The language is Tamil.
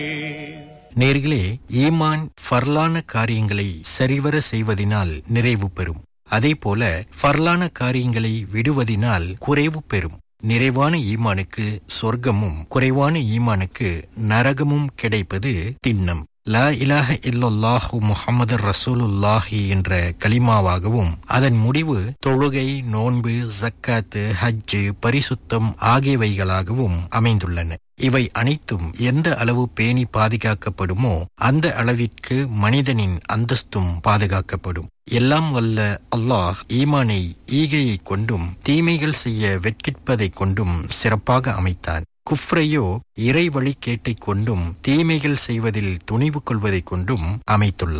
நேர்களே ஈமான் ஃபர்லான காரியங்களை சரிவர செய்வதினால் நிறைவு பெறும் அதேபோல ஃபர்லான காரியங்களை விடுவதினால் குறைவு பெறும் நிறைவான ஈமானுக்கு சொர்க்கமும் குறைவான ஈமானுக்கு நரகமும் கிடைப்பது திண்ணம் லா இலாஹ இல்லல்லாஹு முஹம்மது ரசூலுல்லாஹி என்ற கலிமாவாகவும் அதன் முடிவு தொழுகை நோன்பு ஜக்காத்து ஹஜ்ஜு பரிசுத்தம் ஆகியவைகளாகவும் அமைந்துள்ளன இவை அனைத்தும் எந்த அளவு பேணி பாதுகாக்கப்படுமோ அந்த அளவிற்கு மனிதனின் அந்தஸ்தும் பாதுகாக்கப்படும் எல்லாம் வல்ல அல்லாஹ் ஈமானை ஈகையை கொண்டும் தீமைகள் செய்ய வெட்கிப்பதைக் கொண்டும் சிறப்பாக அமைத்தான் குஃப்ரையோ இறை வழிகேட்டைக் கொண்டும் தீமைகள் செய்வதில் துணிவு கொள்வதைக் கொண்டும் அமைத்துள்ளான்